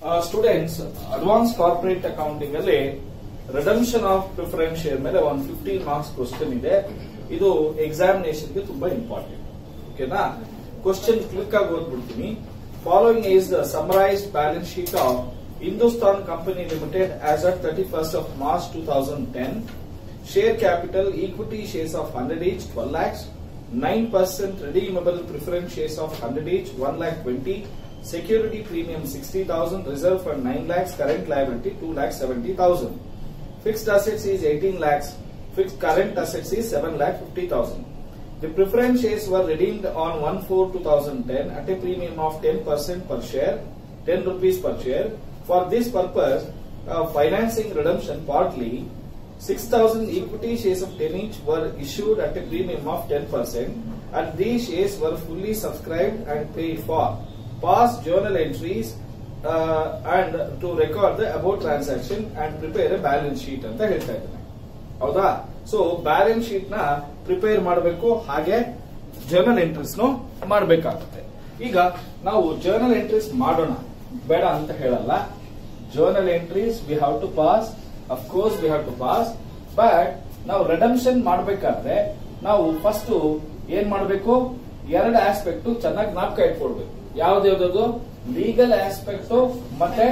Students advance corporate accounting ಅಲ್ಲಿ redemption of preference share ಮೇಲೆ ಒಂದು ಫಿಫ್ಟೀನ್ ಮಾರ್ಕ್ಸ್ ಕ್ವಶನ್ ಇದೆ ಇದು ಎಕ್ಸಾಮಿನೇಷನ್ ಗೆ ತುಂಬಾ ಇಂಪಾರ್ಟೆಂಟ್ ಓಕೆನಾ ಕ್ವಶನ್ ಕ್ಲಿಕ್ ಆಗಿ ಓದ್ಬಿಡ್ತೀನಿ following is the summarised balance sheet of Hindustan company limited as at thirty first of March two thousand ten share capital equity shares of 100 each 12 lakhs 9% redeemable preference shares of 100 each 1 lakh 20 security premium 60000 reserve fund 9 lakhs current liability 2 lakh 70000 fixed assets is 18 lakhs fixed current assets is 7 lakh 50000 the preference shares were redeemed on 1 4 2010 at a premium of 10% per share 10 rupees per share for this purpose uh, financing redemption partly 6,000 equity shares of 10 each were issued at a premium of 10% and these shares were fully subscribed and paid for. Past journal entries uh, and to record the above transaction and prepare a balance sheet ಅಂತ ಹೇಳ್ತಾ ಇದ್ದೇನೆ ಹೌದಾ so balance sheet ನ prepare ಮಾಡಬೇಕು ಹಾಗೆ journal entries ಮಾಡಬೇಕಾಗುತ್ತೆ ಈಗ ನಾವು ಜರ್ನಲ್ ಎಂಟ್ರೀಸ್ ಮಾಡೋಣ ಬೇಡ ಅಂತ ಹೇಳಲ್ಲ journal entries we have to pass of course we have to pass but ನಾವು ರಿಡಮ್ಷನ್ ಮಾಡಬೇಕಾದ್ರೆ ನಾವು ಫಸ್ಟ್ ಏನ್ ಮಾಡಬೇಕು ಎರಡು ಆಸ್ಪೆಕ್ಟ್ ಚೆನ್ನಾಗಿ ಜ್ಞಾಪಕ ಇಟ್ಕೊಳ್ಬೇಕು ಯಾವ್ದು ಲೀಗಲ್ ಆಸ್ಪೆಕ್ಟ್ ಮತ್ತೆ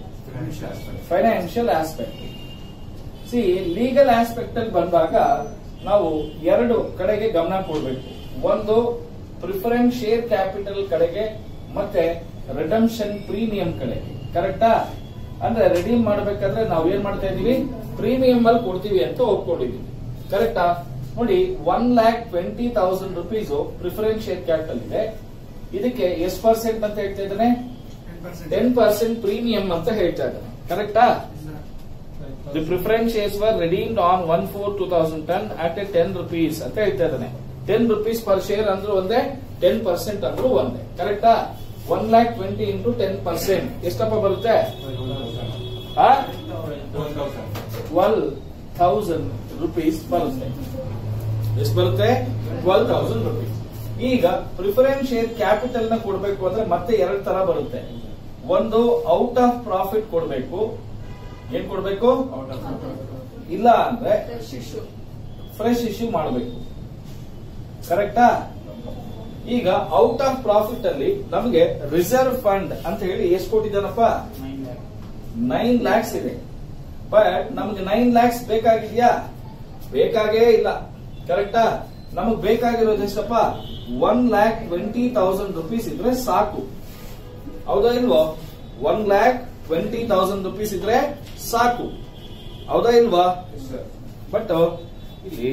financial aspect see legal aspect ಅಲ್ಲಿ ಬಂದಾಗ ನಾವು ಎರಡು ಕಡೆಗೆ ಗಮನ ಕೊಡಬೇಕು ಒಂದು ಪ್ರಿಫರೆನ್ಸ್ ಶೇರ್ ಕ್ಯಾಪಿಟಲ್ ಕಡೆಗೆ ಮತ್ತೆ ರಿಡಮ್ಷನ್ ಪ್ರೀಮಿಯಂ ಕಡೆಗೆ ಕರೆಕ್ಟಾ ಅಂದ್ರೆ ರೆಡೀಮ್ ಮಾಡ್ಬೇಕಾದ್ರೆ ನಾವು ಏನ್ ಮಾಡ್ತಾ ಇದೀವಿ ಪ್ರೀಮಿಯಂ ಅಲ್ಲಿ ಕೊಡ್ತೀವಿ ಅಂತ ಒಪ್ಕೊಂಡಿದೀವಿ ಕರೆಕ್ಟಾ ನೋಡಿ one lakh twenty thousand rupees preference share capital ಇದೆ ಇದಕ್ಕೆ ಎಷ್ಟು ಪರ್ಸೆಂಟ್ ಅಂತ ಹೇಳ್ತಾ ಇದ್ದಾನೆ ಟೆನ್ ಪರ್ಸೆಂಟ್ ಪ್ರೀಮಿಯಂ ಅಂತ ಹೇಳ್ತಾ ಇದ್ದಾನೆ ಕರೆಕ್ಟಾ the preference shares were redeemed on one four two thousand ten at a ten rupees ಅಂತ ಹೇಳ್ತಾ ಇದ್ದಾನೆ ಟೆನ್ ರುಪೀಸ್ ಪರ್ ಶೇರ್ ಅಂದ್ರೂ ಒಂದೇ ಟೆನ್ ಪರ್ಸೆಂಟ್ ಅಂದ್ರೂ ಒಂದೇ ಕರೆಕ್ಟಾ one lakh twenty into ten percent ಎಷ್ಟಪ್ಪ ಬರುತ್ತೆ ಟ್ವೆಲ್ ಥೌಸಂಡ್ ರುಪೀಸ್ ಬರುತ್ತೆ ಎಷ್ಟು ಬರುತ್ತೆ ಟ್ವೆಲ್ ಥೌಸಂಡ್ ರುಪೀಸ್ ಈಗ ಪ್ರಿಫರೆನ್ಸ್ ಶೇರ್ ಕ್ಯಾಪಿಟಲ್ ನ ಕೊಡಬೇಕು ಅಂದ್ರೆ ಮತ್ತೆ ಎರಡು ತರ ಬರುತ್ತೆ ಒಂದು ಔಟ್ ಆಫ್ ಪ್ರಾಫಿಟ್ ಕೊಡಬೇಕು ಏನ್ ಕೊಡಬೇಕು ಇಲ್ಲ ಅಂದ್ರೆ ಫ್ರೆಶ್ ಇಶ್ಯೂ ಮಾಡಬೇಕು ಕರೆಕ್ಟಾ ಈಗ ಔಟ್ ಆಫ್ ಪ್ರಾಫಿಟ್ ಅಲ್ಲಿ ನಮಗೆ ರಿಸರ್ವ್ ಫಂಡ್ ಅಂತ ಹೇಳಿ ಎಷ್ಟು ಕೊಟ್ಟಿದ್ದಾನಪ್ಪ ನೈನ್ ಲ್ಯಾಕ್ಸ್ ಇದೆ ಬಟ್ ನಮ್ಗೆ ನೈನ್ ಲ್ಯಾಕ್ಸ್ ಬೇಕಾಗಿದ್ಯಾ ಬೇಕಾಗೇ ಇಲ್ಲ ಕರೆಕ್ಟಾ ನಮಗ್ ಬೇಕಾಗಿರೋದು ಎಷ್ಟಪ್ಪ one lakh twenty thousand rupees ಇದ್ರೆ ಸಾಕು ಹೌದಾ ಇಲ್ವೋ one lakh twenty thousand rupees ಇದ್ರೆ ಸಾಕು ಹೌದಾ ಇಲ್ವಾ ಬಟ್ ಇಲ್ಲಿ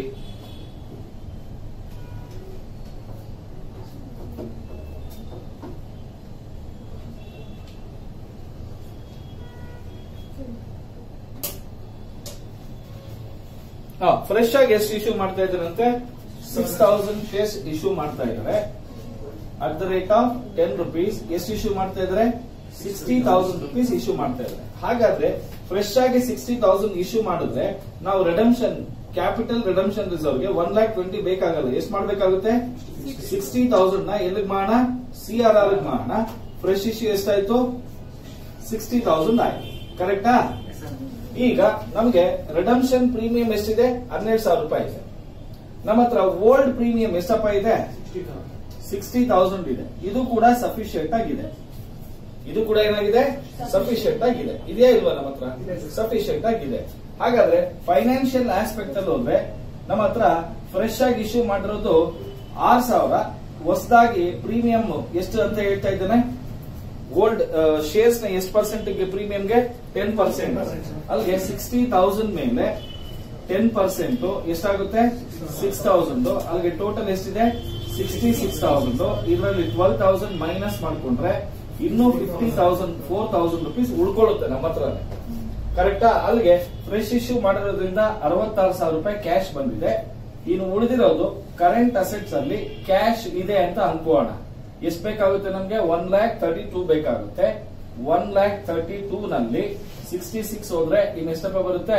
ಫ್ರೆಶ್ ಆಗಿ ಎಷ್ಟು ಇಶ್ಯೂ ಮಾಡ್ತಾ ಇದ್ದಾರಂತೆ ಸಿಕ್ಸ್ ತೌಸಂಡ್ ಶೇರ್ಸ್ ಇಶ್ಯೂ ಮಾಡ್ತಾ ಇದ್ದಾರೆ at the rate of ten rupees ಎಷ್ಟು ಇಶ್ಯೂ ಮಾಡ್ತಾ ಇದ್ದಾರೆ ಸಿಕ್ಸ್ಟಿ ತೌಸಂಡ್ ರುಪೀಸ್ ಇಶ್ಯೂ ಮಾಡ್ತಾ ಇದ್ದಾರೆ ಹಾಗಾದ್ರೆ ಫ್ರೆಶ್ ಆಗಿ ಸಿಕ್ಸ್ಟಿ ತೌಸಂಡ್ ಇಶ್ಯೂ ಮಾಡಿದ್ರೆ ನಾವು ರಿಡಮ್ಷನ್ ಕ್ಯಾಪಿಟಲ್ ರಿಡಮ್ಷನ್ ರಿಸರ್ವ್ ಗೆ ಒನ್ ಲ್ಯಾಕ್ ಟ್ವೆಂಟಿ ಬೇಕಾಗಲ್ಲ ಎಷ್ಟು ಮಾಡ್ಬೇಕಾಗುತ್ತೆ ಸಿಕ್ಸ್ಟಿ ತೌಸಂಡ್ ನ ಎಲ್ಲಿಗೆ ಮಾಡೋಣ ಸಿ ಆರ್ ಆರ್ ಮಾಡೋಣ ಫ್ರೆಶ್ ಇಶ್ಯೂ ಎಷ್ಟಾಯ್ತು ಸಿಕ್ಸ್ಟಿ ತೌಸಂಡ್ ಆಯ್ತು ಕರೆಕ್ಟಾ ಈಗ ನಮಗೆ ರಿಡಮ್ಷನ್ ಪ್ರೀಮಿಯಂ ಎಷ್ಟಿದೆ ಹನ್ನೆರಡು ಸಾವಿರ ರೂಪಾಯಿ ಇದೆ ನಮ್ಮ ಹತ್ರ ಓಲ್ಡ್ ಪ್ರೀಮಿಯಂ ಎಷ್ಟಪ್ಪ ಇದೆ ಸಿಕ್ಸ್ಟಿ ತೌಸಂಡ್ ಇದೆ ಇದು ಕೂಡ ಸಫಿಶಿಯಂಟ್ ಆಗಿದೆ ಇದು ಕೂಡ ಏನಾಗಿದೆ ಸಫಿಶಿಯಂಟ್ ಆಗಿದೆ ಇದೆಯಾ ಇಲ್ವಾ ನಮ್ಮ ಹತ್ರ ಸಫಿಶಿಯಂಟ್ ಆಗಿದೆ ಹಾಗಾದ್ರೆ ಫೈನಾನ್ಷಿಯಲ್ ಆಸ್ಪೆಕ್ಟ್ ಅಲ್ಲಿ ಹೋದ್ರೆ ನಮ್ಮ ಹತ್ರ ಫ್ರೆಶ್ ಆಗಿ ಇಶ್ಯೂ ಮಾಡಿರೋದು ಆರ್ ಸಾವಿರ ಹೊಸದಾಗಿ ಪ್ರೀಮಿಯಂ ಎಷ್ಟು ಅಂತ ಹೇಳ್ತಾ ಇದ್ದೇನೆ ಓಲ್ಡ್ ಶೇರ್ಸ್ ನ ಎಷ್ಟು ಪರ್ಸೆಂಟ್ ಪ್ರೀಮಿಯಂಗೆ ಟೆನ್ ಪರ್ಸೆಂಟ್ ಅಲ್ಲಿಗೆ ಸಿಕ್ಸ್ಟಿ ತೌಸಂಡ್ ಮೇಲೆ ಟೆನ್ ಪರ್ಸೆಂಟ್ ಎಷ್ಟಾಗುತ್ತೆ ಸಿಕ್ಸ್ ತೌಸಂಡ್ ಅಲ್ಲಿಗೆ ಟೋಟಲ್ ಎಷ್ಟಿದೆ ಸಿಕ್ಸ್ಟಿ ಸಿಕ್ಸ್ ತೌಸಂಡ್ ಇದರಲ್ಲಿ ಟ್ವೆಲ್ ತೌಸಂಡ್ ಮೈನಸ್ ಮಾಡ್ಕೊಂಡ್ರೆ ಇನ್ನೂ fifty thousand four thousand rupees ಉಳ್ಕೊಳ್ಳುತ್ತೆ ನಮ್ಮ ಹತ್ರ ಕರೆಕ್ಟಾ ಅಲ್ಲಿಗೆ ಫ್ರೆಶ್ ಇಶ್ಯೂ ಮಾಡಿರೋದ್ರಿಂದ ಅರವತ್ತಾರು ಸಾವಿರ ರೂಪಾಯಿ ಕ್ಯಾಶ್ ಬಂದಿದೆ ಇನ್ನು ಉಳಿದಿರೋದು ಕರೆಂಟ್ ಅಸೆಟ್ಸ್ ಅಲ್ಲಿ ಕ್ಯಾಶ್ ಇದೆ ಅಂತ ಅನ್ಕೋಣ ಎಷ್ಟು ಬೇಕಾಗುತ್ತೆ ನಮ್ಗೆ ಒನ್ ಲ್ಯಾಕ್ ತರ್ಟಿ ಟೂ ಬೇಕಾಗುತ್ತೆ ಒನ್ ಲ್ಯಾಕ್ ತರ್ಟಿ ಟೂ ನಲ್ಲಿ ಸಿಕ್ಸ್ಟಿ ಸಿಕ್ಸ್ ಹೋದ್ರೆ ಇನ್ನು ಎಷ್ಟಪ್ಪ ಬರುತ್ತೆ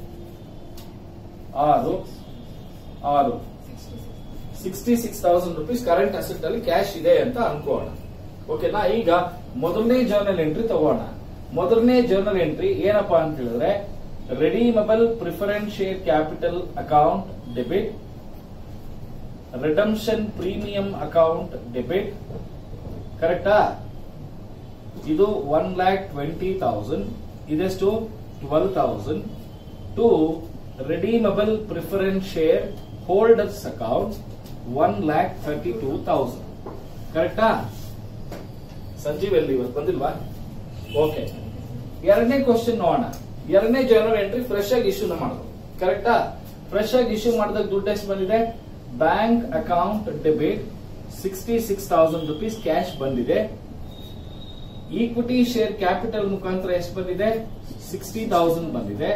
ಆರು ಆರು sixty six thousand rupees current asset ಅಲ್ಲಿ ಕ್ಯಾಶ್ ಇದೆ ಅಂತ ಅನ್ಕೋಣ ಓಕೆನಾ ಈಗ ಮೊದಲನೇ ಜರ್ನಲ್ ಎಂಟ್ರಿ ತಗೋಣ ಮೊದಲನೇ ಜರ್ನಲ್ ಎಂಟ್ರಿ ಏನಪ್ಪಾ ಅಂತ ಹೇಳಿದ್ರೆ redeemable preference share capital account debit redemption premium account debit ಕರೆಕ್ಟಾ ಇದು ಒನ್ ಲ್ಯಾಕ್ ಟ್ವೆಂಟಿ ತೌಸಂಡ್ ಇದೆಷ್ಟು twelve thousand to redeemable preference shareholders account one lakh thirty two thousand ಕರೆಕ್ಟಾ ಸಂಜೀವ್ ಎಲ್ಲಿ ಇವತ್ತು ಬಂದಿಲ್ವಾ ಓಕೆ ಎರಡನೇ ಕ್ವಶನ್ ನೋಡೋಣ ಎರಡನೇ ಜನರಲ್ ಎಂಟ್ರಿ ಫ್ರೆಶ್ ಆಗಿ ಇಶ್ಯೂನ ಮಾಡೋದು ಕರೆಕ್ಟಾ ಫ್ರೆಶ್ ಆಗಿ ಇಶ್ಯೂ ಮಾಡಿದಾಗ ದುಡ್ಡು ಎಷ್ಟು ಬಂದಿದೆ bank account debit sixty six thousand rupees cash ಬಂದಿದೆ ಈಕ್ವಿಟಿ ಶೇರ್ ಕ್ಯಾಪಿಟಲ್ ಮುಖಾಂತರ ಎಷ್ಟು ಬಂದಿದೆ ಸಿಕ್ಸ್ಟಿ ತೌಸಂಡ್ ಬಂದಿದೆ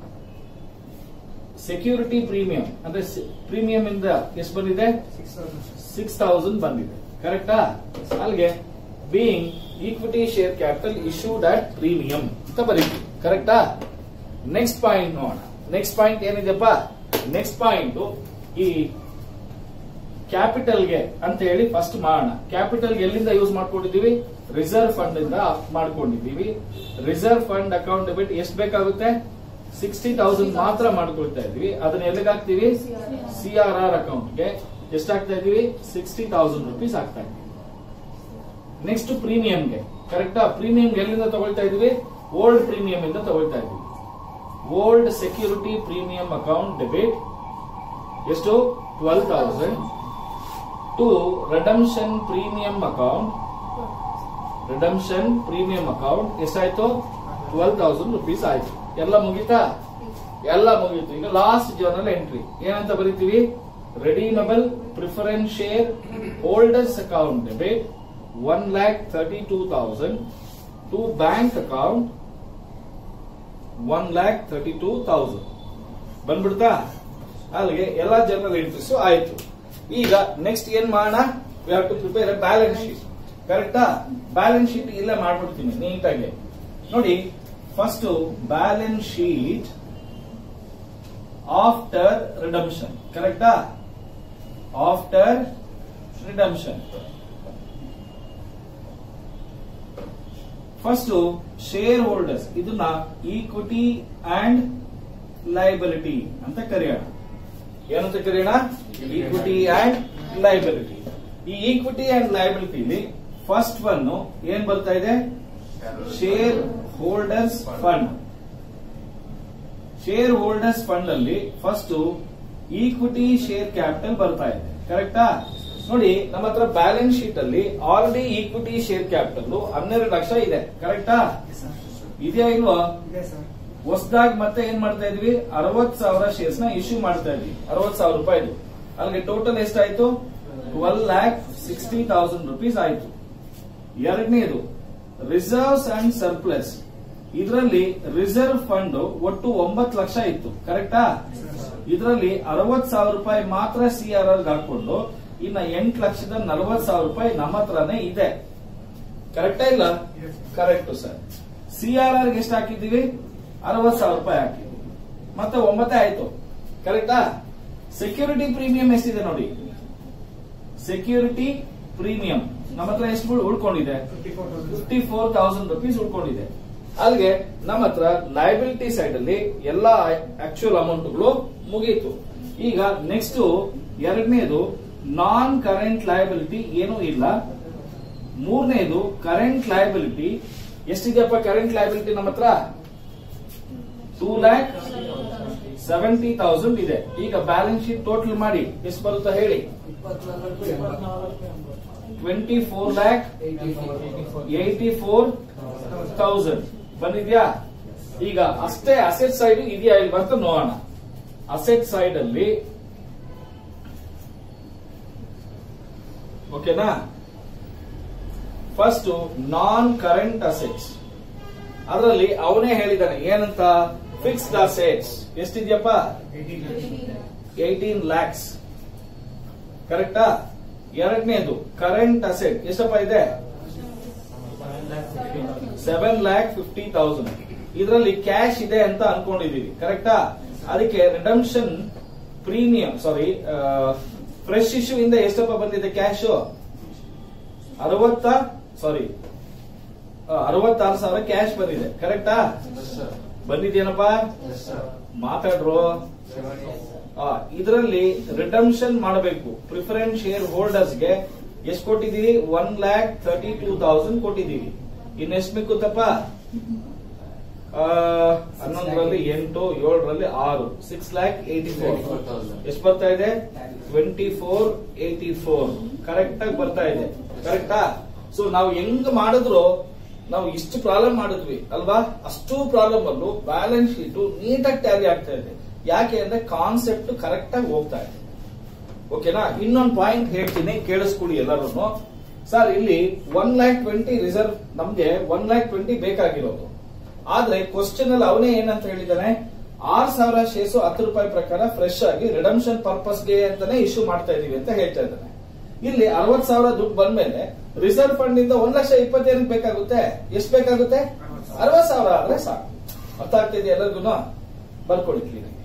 ಸೆಕ್ಯೂರಿಟಿ ಪ್ರೀಮಿಯಂ ಅಂದ್ರೆ ಪ್ರೀಮಿಯಂ ಇಂದ ಎಷ್ಟು ಬಂದಿದೆ ಸಿಕ್ಸ್ ತೌಸಂಡ್ ಬಂದಿದೆ ಕರೆಕ್ಟಾ ಅಲ್ಲಿಗೆ being equity share capital issued at premium ಅಂತ ಬರೀತೀವಿ ಕರೆಕ್ಟಾ ನೆಕ್ಸ್ಟ್ ಪಾಯಿಂಟ್ ನೋಡೋಣ ನೆಕ್ಸ್ಟ್ ಪಾಯಿಂಟ್ ಏನಿದೆಪ್ಪ ನೆಕ್ಸ್ಟ್ ಪಾಯಿಂಟ್ ಈ ಕ್ಯಾಪಿಟಲ್ಗೆ ಅಂತ ಹೇಳಿ ಫಸ್ಟ್ ಮಾಡೋಣ ಕ್ಯಾಪಿಟಲ್ ಎಲ್ಲಿಂದ ಯೂಸ್ ಮಾಡ್ಕೊಂಡಿದೀವಿ ರಿಸರ್ವ್ ಫಂಡ್ ಇಂದ ಮಾಡ್ಕೊಂಡಿದೀವಿ ರಿಸರ್ವ್ ಫಂಡ್ ಅಕೌಂಟ್ ಡೆಬಿಟ್ ಎಷ್ಟು ಬೇಕಾಗುತ್ತೆ ಸಿಕ್ಸ್ಟಿ ತೌಸಂಡ್ ಮಾತ್ರ ಮಾಡ್ಕೊಳ್ತಾ ಇದೀವಿ ಅದನ್ನ ಎಲ್ಲಿಗೆ ಹಾಕ್ತಿವಿ ಸಿ ಆರ್ ಆರ್ ಅಕೌಂಟ್ಗೆ ಎಷ್ಟಾಗ್ತಾ ಇದೀವಿ ಸಿಕ್ಸ್ಟಿ ತೌಸಂಡ್ ರುಪೀಸ್ ಆಗ್ತಾ ಇದೀವಿ ನೆಕ್ಸ್ಟ್ ಪ್ರೀಮಿಯಂಗೆ ಕರೆಕ್ಟಾ ಪ್ರೀಮಿಯಂ ಎಲ್ಲಿಂದ ತಗೊಳ್ತಾ ಇದೀವಿ ಓಲ್ಡ್ ಪ್ರೀಮಿಯಂ ಇಂದ ತಗೊಳ್ತಾ ಇದೀವಿ old security premium account debit ಎಷ್ಟು twelve thousand to redemption premium account redemption premium account ಎಷ್ಟಾಯ್ತು ಟ್ವೆಲ್ ತೌಸಂಡ್ ರುಪೀಸ್ ಆಯ್ತು ಎಲ್ಲ ಮುಗೀತಾ ಎಲ್ಲ ಮುಗೀತು ಈಗ ಲಾಸ್ಟ್ ಜರ್ನಲ್ ಎಂಟ್ರಿ ಏನಂತ ಬರೀತೀವಿ redeemable preference shareholders account debit one lakh thirty two thousand to bank account one lakh thirty two thousand ಬಂದ್ಬಿಡ್ತಾ ಅಲ್ಲಿಗೆ ಎಲ್ಲಾ ಜನರಲ್ ಎಂಟ್ರೀಸ್ ಆಯ್ತು ಈಗ ನೆಕ್ಸ್ಟ್ ಏನ್ ಮಾಡೋಣ we have to prepare balance sheet ಕರೆಕ್ಟಾ ಬ್ಯಾಲೆನ್ಸ್ ಶೀಟ್ ಇಲ್ಲೇ ಮಾಡ್ಬಿಡ್ತೀನಿ ನೀಟಾಗಿ ನೋಡಿ first balance sheet after redemption ಕರೆಕ್ಟಾ after redemption first shareholders ಇದನ್ನ ಈಕ್ವಿಟಿ ಅಂಡ್ ಲೈಬಿಲಿಟಿ ಅಂತ ಕರೆಯೋಣ ಏನಂತ ಕರೆಯೋಣ ಈಕ್ವಿಟಿ ಅಂಡ್ ಲೈಬಿಲಿಟಿ ಈ ಈಕ್ವಿಟಿ ಅಂಡ್ ಲೈಬಿಲಿಟಿಲಿ ಫಸ್ಟ್ ಒನ್ ಏನ್ ಬರ್ತಾ ಇದೆ shareholders fund shareholders fund ಅಲ್ಲಿ ಫಸ್ಟ್ ಈಕ್ವಿಟಿ ಶೇರ್ ಕ್ಯಾಪಿಟಲ್ ಬರ್ತಾ ಇದೆ ಕರೆಕ್ಟಾ ನೋಡಿ ನಮ್ಮ ಹತ್ರ ಬ್ಯಾಲೆನ್ಸ್ ಶೀಟ್ ಅಲ್ಲಿ ಆಲ್ರೆಡಿ ಈಕ್ವಿಟಿ ಶೇರ್ ಕ್ಯಾಪಿಟಲ್ ಹನ್ನೆರಡು ಲಕ್ಷ ಇದೆ ಕರೆಕ್ಟಾ ಇದೆಯಾ ಇಲ್ವಾ ಹೊಸದಾಗಿ ಮತ್ತೆ ಏನ್ ಮಾಡ್ತಾ ಇದೀವಿ ಅರವತ್ ಸಾವಿರ ಶೇರ್ಸ್ ನ ಇಶ್ಯೂ ಮಾಡ್ತಾ ಇದೀವಿ ಅರವತ್ ಸಾವಿರ ರೂಪಾಯಿ ಅಲ್ಲಿಗೆ ಟೋಟಲ್ ಎಷ್ಟಾಯ್ತು twelve lakh sixty thousand rupees ಆಯ್ತು ಎರಡನೇದು ರಿಸರ್ವ್ಸ್ ಅಂಡ್ ಸರ್ಪ್ಲಸ್ ಇದರಲ್ಲಿ ರಿಸರ್ವ್ ಫಂಡ್ ಒಟ್ಟು ಒಂಬತ್ತು ಲಕ್ಷ ಇತ್ತು ಕರೆಕ್ಟಾ ಇದರಲ್ಲಿ ಅರವತ್ ಸಾವಿರ ರೂಪಾಯಿ ಮಾತ್ರ ಸಿ ಆರ್ ಆರ್ ಹಾಕೊಂಡು ಇನ್ನ ಎಂಟು ಲಕ್ಷದ ನಲವತ್ ಸಾವಿರ ರೂಪಾಯಿ ನಮ್ಮ ಹತ್ರನೇ ಇದೆ ಕರೆಕ್ಟಾ ಇಲ್ಲ correct sir C R R ಎಷ್ಟು ಹಾಕಿದೀವಿ ಅರವತ್ ಸಾವಿರ ರೂಪಾಯಿ ಹಾಕಿದ್ವಿ ಮತ್ತೆ ಒಂಬತ್ತೇ ಆಯ್ತು ಕರೆಕ್ಟಾ ಸೆಕ್ಯೂರಿಟಿ ಪ್ರೀಮಿಯಂ ಎಷ್ಟಿದೆ ನೋಡಿ ಸೆಕ್ಯೂರಿಟಿ ಪ್ರೀಮಿಯಂ ನಮ್ಮ ಹತ್ರ ಎಷ್ಟು ಉಳ್ಕೊಂಡಿದೆ ಫಿಫ್ಟಿ ಫೋರ್ ತೌಸಂಡ್ ರುಪೀಸ್ ಉಳ್ಕೊಂಡಿದೆ ಅಲ್ಲಿಗೆ ನಮ್ಮ ಹತ್ರ ಲಯಬಿಲಿಟಿ ಸೈಡ್ ಅಲ್ಲಿ ಎಲ್ಲಾ ಆಕ್ಚುಯಲ್ ಅಮೌಂಟ್ಗಳು ಮುಗೀತು ಈಗ ನೆಕ್ಸ್ಟ್ ಎರಡನೇದು ನಾನ್ ಕರೆಂಟ್ ಲಯಬಿಲಿಟಿ ಏನೂ ಇಲ್ಲ ಮೂರನೇದು ಕರೆಂಟ್ ಲಯಬಿಲಿಟಿ ಎಷ್ಟಿದೆಯಪ್ಪ ಕರೆಂಟ್ ಲಯಬಿಲಿಟಿ ನಮ್ಮ ಹತ್ರ ಟೂ ಲ್ಯಾಕ್ ಸೆವೆಂಟಿ ತೌಸಂಡ್ ಇದೆ ಈಗ ಬ್ಯಾಲೆನ್ಸ್ ಶೀಟ್ ಟೋಟಲ್ ಮಾಡಿ ಎಷ್ಟು ಬರುತ್ತಾ ಹೇಳಿ twenty four lakh eighty four thousand ಬಂದಿದ್ಯಾ ಈಗ ಅಷ್ಟೇ ಅಸೆಟ್ ಸೈಡ್ ಇದೆಯಾ ಇಲ್ವಾ ಅಂತ ನೋಡೋಣ ಅಸೆಟ್ ಸೈಡ್ ಅಲ್ಲಿ ಓಕೆನಾ ಫಸ್ಟ್ ನಾನ್ ಕರೆಂಟ್ ಅಸೆಟ್ಸ್ ಅದರಲ್ಲಿ ಅವನೇ ಹೇಳಿದಾನೆ ಏನಂತ ಫಿಕ್ಸ್ಡ್ ಅಸೆಟ್ಸ್ ಎಷ್ಟಿದ್ಯಪ್ಪ ಏಯ್ಟೀನ್ ಲ್ಯಾಕ್ಸ್ ಕರೆಕ್ಟಾ ಎರಡನೇದು ಕರೆಂಟ್ ಅಸೆಟ್ ಎಷ್ಟಪ್ಪ ಇದೆ ಸೆವೆನ್ ಲ್ಯಾಕ್ ಫಿಫ್ಟಿ ತೌಸಂಡ್ ಇದರಲ್ಲಿ ಕ್ಯಾಶ್ ಇದೆ ಅಂತ ಅನ್ಕೊಂಡಿದೀವಿ ಕರೆಕ್ಟಾ ಅದಕ್ಕೆ redemption premium sorry fresh issue ಇಂದ ಎಷ್ಟಪ್ಪ ಬಂದಿದೆ ಕ್ಯಾಶ್ ಅರವತ್ತ ಸಾರಿ ಅರವತ್ತಾರು ಸಾವಿರ ಕ್ಯಾಶ್ ಬಂದಿದೆ ಕರೆಕ್ಟಾ ಬಂದಿದ್ದೇನಪ್ಪ ಮಾತಾಡ್ರು ಇದರಲ್ಲಿ ರಿಡಮ್ಷನ್ ಮಾಡಬೇಕು ಪ್ರಿಫರೆನ್ಸ್ ಶೇರ್ ಹೋಲ್ಡರ್ಸ್ಗೆ ಎಷ್ಟು ಕೊಟ್ಟಿದೀವಿ one lakh thirty two thousand ಕೊಟ್ಟಿದೀವಿ ಇನ್ ಎಷ್ಟು ಮಿಕ್ಕುತ್ತಪ್ಪ ಆ, ಹನ್ನೊಂದರಲ್ಲಿ ಎಂಟು ಏಳರಲ್ಲಿ ಆರು ಸಿಕ್ಸ್ ಲ್ಯಾಕ್ ಏಟಿ ಫೋರ್ ಎಷ್ಟು ಬರ್ತಾ ಇದೆ twenty four eighty four correct ಆಗಿ ಬರ್ತಾ ಇದೆ ಕರೆಕ್ಟಾ ಸೊ ನಾವು ಹೆಂಗ್ ಮಾಡಿದ್ರು ನಾವು ಇಷ್ಟು ಪ್ರಾಬ್ಲಮ್ ಮಾಡಿದ್ವಿ ಅಲ್ವಾ ಅಷ್ಟು ಪ್ರಾಬ್ಲಮ್ ಅಲ್ಲೂ ಬ್ಯಾಲೆನ್ಸ್ ಶೀಟ್ ನೀಟಾಗಿ ಟ್ಯಾಲಿ ಆಗ್ತಾ ಇದೆ ಯಾಕೆ ಅಂದ್ರೆ ಕಾನ್ಸೆಪ್ಟ್ ಕರೆಕ್ಟ್ ಆಗಿ ಹೋಗ್ತಾ ಇದೆ ಓಕೆನಾ ಇನ್ನೊಂದು ಪಾಯಿಂಟ್ ಹೇಳ್ತೀನಿ ಕೇಳಿಸ್ಕೊಡಿ ಎಲ್ಲರೂ ಸರ್ ಇಲ್ಲಿ ಒನ್ ಲ್ಯಾಕ್ ಟ್ವೆಂಟಿ ರಿಸರ್ವ್ ನಮ್ಗೆ ಒನ್ ಲ್ಯಾಕ್ ಟ್ವೆಂಟಿ ಬೇಕಾಗಿರೋದು ಆದ್ರೆ ಕ್ವಶನ್ ಅಲ್ಲಿ ಅವನೇ ಏನಂತ ಹೇಳಿದಾನೆ ಆರ್ ಸಾವಿರ ಶೇರ್ಸು ಹತ್ತು ರೂಪಾಯಿ ಪ್ರಕಾರ ಫ್ರೆಶ್ ಆಗಿ ರಿಡಮ್ಷನ್ ಪರ್ಪಸ್ಗೆ ಅಂತಾನೆ ಇಶ್ಯೂ ಮಾಡ್ತಾ ಇದೀವಿ ಅಂತ ಹೇಳ್ತಾ ಇದ್ದಾನೆ ಇಲ್ಲಿ ಅರವತ್ ಸಾವಿರ ದುಡ್ಡು ಬಂದ್ಮೇಲೆ ರಿಸರ್ವ್ ಫಂಡ್ ಇಂದ ಒಂದ್ ಲಕ್ಷ ಇಪ್ಪತ್ತೇನಕ್ಕೆ ಬೇಕಾಗುತ್ತೆ ಎಷ್ಟು ಬೇಕಾಗುತ್ತೆ ಅರವತ್ ಸಾವಿರ ಆದ್ರೆ ಸಾಕು ಅರ್ಥ ಆಗ್ತಿದೆ ಎಲ್ಲರಿಗೂ ಬರ್ಕೊಳ್ಳಿ ಕ್ಲೀನಾಗಿ